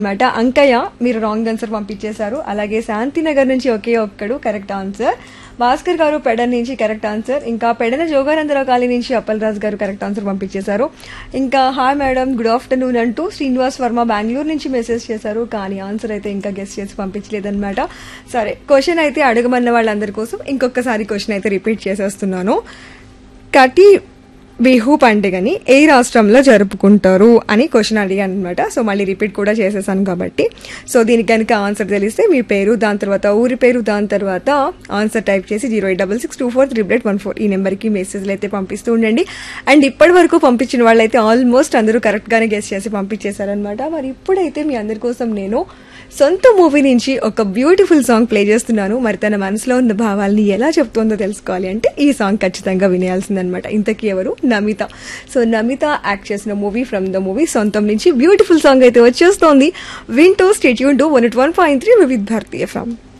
అనమాట అంకయ్య మీరు wrong answer పంపించేశారు అలాగే శాంతినగర్ నుంచి ఒకే ఒక్కడు కరెక్ట్ ఆన్సర్ భాస్కర్ గారు పెడన్ నుంచి కరెక్ట్ ఆన్సర్ ఇంకా పెడన జోగానందరావు కాలనీ నుంచి అప్పలరాజు గారు కరెక్ట్ ఆన్సర్ పంపించేశారు ఇంకా హాయ్ మేడం గుడ్ ఆఫ్టర్నూన్ అంటూ శ్రీనివాస్ వర్మ బెంగళూరు నుంచి మెసేజ్ చేశారు కానీ ఆన్సర్ అయితే ఇంకా గెస్ట్ చేసి పంపించలేదన్నమాట సరే క్వశ్చన్ అయితే అడగమన్న వాళ్ళందరి కోసం ఇంకొకసారి క్వశ్చన్ అయితే రిపీట్ చేసేస్తున్నాను కటి బిహు పండుగని ఏ రాష్ట్రంలో జరుపుకుంటారు అని క్వశ్చన్ అడిగాను అనమాట సో మళ్ళీ రిపీట్ కూడా చేసేసాను కాబట్టి సో దీనికి కనుక ఆన్సర్ తెలిస్తే మీ పేరు దాని తర్వాత ఊరి పేరు దాని తర్వాత ఆన్సర్ టైప్ చేసి zero eight double six two four triple eight one four ఈ నెంబర్కి మెసేజ్లు అయితే పంపిస్తూ ఉండండి అండ్ ఇప్పటి వరకు పంపించిన వాళ్ళైతే ఆల్మోస్ట్ అందరూ కరెక్ట్గానే గెస్ట్ చేసి పంపించేశారనమాట మరి ఇప్పుడైతే మీ అందరి కోసం నేను సొంత మూవీ నుంచి ఒక బ్యూటిఫుల్ సాంగ్ ప్లే చేస్తున్నాను మరి తన మనసులో ఉన్న భావాల్ని ఎలా చెప్తోందో తెలుసుకోవాలి అంటే ఈ సాంగ్ ఖచ్చితంగా వినేయాల్సిందనమాట ఇంతకీ ఎవరు నమిత సో నమిత యాక్ట్ చేసిన movie from the movie Sontham నుంచి బ్యూటిఫుల్ సాంగ్ అయితే వచ్చేస్తోంది వింటూ stay tuned to one it one point three Vividh Bharati from